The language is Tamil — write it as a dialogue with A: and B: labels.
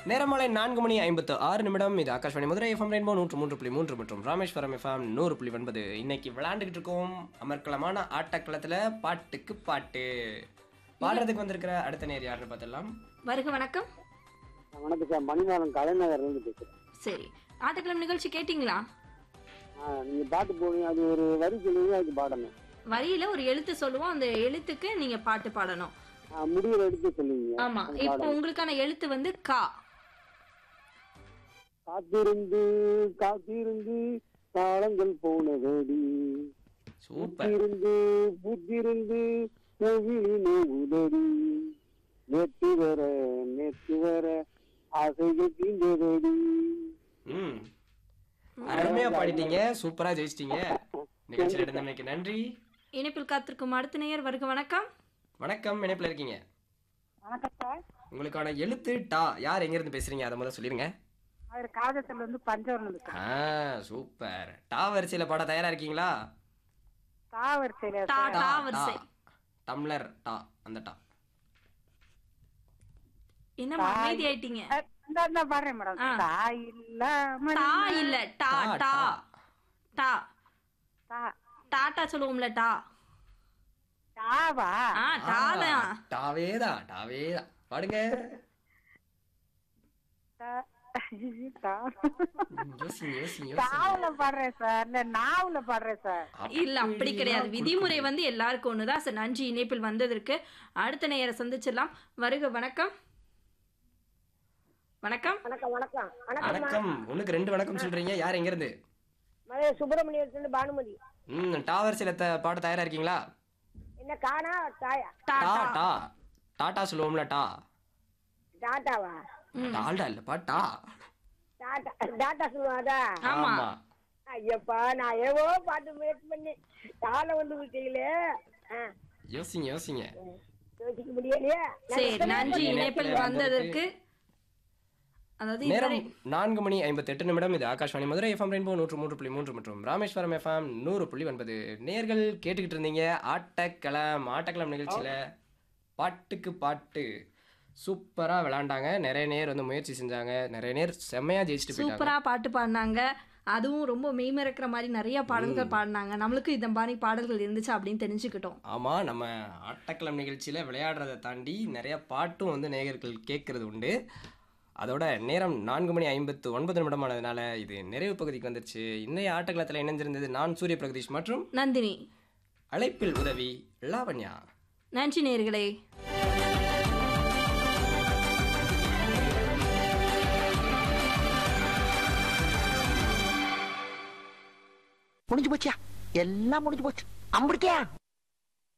A: நேரமாலை நான்கு மணி ஐம்பத்து ஆறு நிமிடம் இது ஆகாஷ்வாணி மதுரை எஃப்எம் ரெயின்போ நூற்று மூன்று புள்ளி மூன்று மற்றும் ராமேஸ்வரம் எஃப்எம் நூறு புள்ளி ஒன்பது இன்னைக்கு விளையாண்டுக்கிட்டு இருக்கோம் அமர்க்கலமான ஆட்டக்களத்தில் பாட்டுக்கு பாட்டு பாடுறதுக்கு வந்திருக்கிற அடுத்த நேர் யாருன்னு பார்த்துடலாம்
B: வருக வணக்கம்
C: வணக்கம் சார் மணிமாறன் கலைநகர்லேருந்து பேசுகிறேன்
B: சரி ஆட்டக்கிழமை நிகழ்ச்சி கேட்டிங்களா
C: ஆ நீங்கள் பாட்டு போடுங்க அது ஒரு வரி சொல்லுவீங்க அதுக்கு பாடணும்
B: வரியில ஒரு எழுத்து சொல்லுவோம் அந்த எழுத்துக்கு நீங்க பாட்டு பாடணும்
C: ஆ, முடிவுற எடுத்து சொல்லுவீங்க
B: ஆமா
C: அது
B: இப்போ
C: பாடணும்.
B: உங்களுக்கான எழுத்து வந்து கா
C: காத்திருந்து காத்திருந்து காலங்கள் போனதடி
A: சூப்பர்
C: புத்திருந்து புத்திருந்து கோவிலினே உதடி நேற்று வர நேற்று வர ஆசைகள் தீண்டதடி
A: ம் அருமையா பாடிட்டீங்க சூப்பரா ஜெயிச்சிட்டீங்க நிகழ்ச்சியில் இருந்தமைக்கு நன்றி
B: இணைப்பில் காத்திருக்கும் அடுத்த நேயர் வருக வணக்கம்
A: வணக்கம் இணைப்பில் இருக்கீங்க
D: வணக்கம் சார்
A: உங்களுக்கான எழுத்து டா யார் எங்கேருந்து பேசுறீங்க அதை முதல்ல சொல்லிருங்க
D: அவர் காதத்துல இருந்து பஞ்சவரம் சார்
A: ஆ சூப்பர் டா வரிசையில் பாட தயாரா இருக்கீங்களா
D: தாவரிசையில
B: டா
D: சார்
B: டா
A: டா,
B: வரிசை
A: டா. டம்ளர் டா அந்த டா
B: என்ன அமைதி ஆயிட்டீங்க
D: இந்த இந்த பாடுறேன் மேடம்
B: ஆ.
D: தாய் இல்லாம
B: டா இல்ல டா
A: டா,
B: டா டா
D: தா
B: டாட்டா சொல்லுவோம்ல டா
D: தாவா
B: ஆ டால
A: டாவே தான் டாவே தான் பாடுங்க
D: தா- தா-
A: யோசிங்க யோசிங்க யோசிங்க
D: தாவுல பாடுறேன் சார் இல்ல நாவுல பாடுறேன் சார்
B: இல்ல அப்படி கிடையாது விதிமுறை வந்து எல்லாருக்கும் ஒண்ணுதான் சார் நன்றி இணைப்பில் வந்ததற்கு அடுத்த நேயரை சந்திச்சிடலாம் வருக வணக்கம் வணக்கம்
E: வணக்கம் வணக்கம் வணக்கம்
A: வணக்கம் ஒண்ணுக்கு ரெண்டு வணக்கம் சொல்றீங்க யார் எங்க இருந்து
E: மதுரை சுப்பிரமணியத்திலிருந்து பானுமதி
A: ம் டா வரிசையில் த- பாட தயாரா இருக்கீங்களா
E: என்ன காணா தாயா
A: டா
B: டாடா
A: டா டாட்டா சொல்லுவோம்ல டா
E: டாட்டாவா
A: டால்டா இல்லப்பா டா
E: டாட்டா டாட்டா சொல்லுவாதா
B: ஆமா
A: ஆமா
E: ஐயப்பா நான் ஏவோ பாட்டு முயற்சி பண்ணி டால வந்து விட்டீங்களே ஆ,
A: யோசிங்க யோசிங்க
E: யோசிக்க முடியலையே நான்
B: சரி
E: எத்தனை
B: நன்றி
E: பண்ணி-
B: இணைப்பில் வந்ததற்கு அதாவது
A: நேரம்
B: இதுவரை
A: நான்கு மணி ஐம்பத்தி எட்டு நிமிடம் இது ஆகாஷ்வாணி மதுரை எஃப்எம் ரெயின்போ நூற்று மூன்று புள்ளி மூன்று மற்றும் ராமேஸ்வரம் எஃப்எம் நூறு புள்ளி ஒன்பது நேர்கள் கேட்டுக்கிட்டு இருந்தீங்க ஆட்டக்களம் ஆட்டக்களம் நிகழ்ச்சியில பாட்டுக்கு பாட்டு சூப்பரா விளையாண்டாங்க நிறைய நேர் வந்து முயற்சி செஞ்சாங்க நிறைய நேர் செம்மையா ஜெயிச்சுட்டு போயிட்டாங்க
B: சூப்பரா பாட்டு பாடினாங்க அதுவும் ரொம்ப மெய்மறக்கிற மாதிரி நிறைய பாடல்கள் பாடினாங்க நம்மளுக்கு இந்த மாதிரி பாடல்கள் இருந்துச்சு அப்படின்னு தெரிஞ்சுக்கிட்டோம்
A: ஆமா நம்ம ஆட்டக்களம் நிகழ்ச்சியில விளையாடுறதை தாண்டி நிறைய பாட்டும் வந்து நேயர்கள் கேட்கறது உண்டு அதோட நேரம் நான்கு மணி ஐம்பத்து ஒன்பது நிமிடமானதுனால இது நிறைவு பகுதிக்கு வந்துருச்சு இன்னைய ஆட்டக்களத்தில் இணைஞ்சிருந்தது நான் சூரிய பிரகதீஷ் மற்றும்
B: நந்தினி
A: அழைப்பில் உதவி லாவண்யா
B: நன்றி நேர்களே
F: முடிஞ்சு போச்சியா எல்லாம் முடிஞ்சு போச்சு அம்பிடிக்கா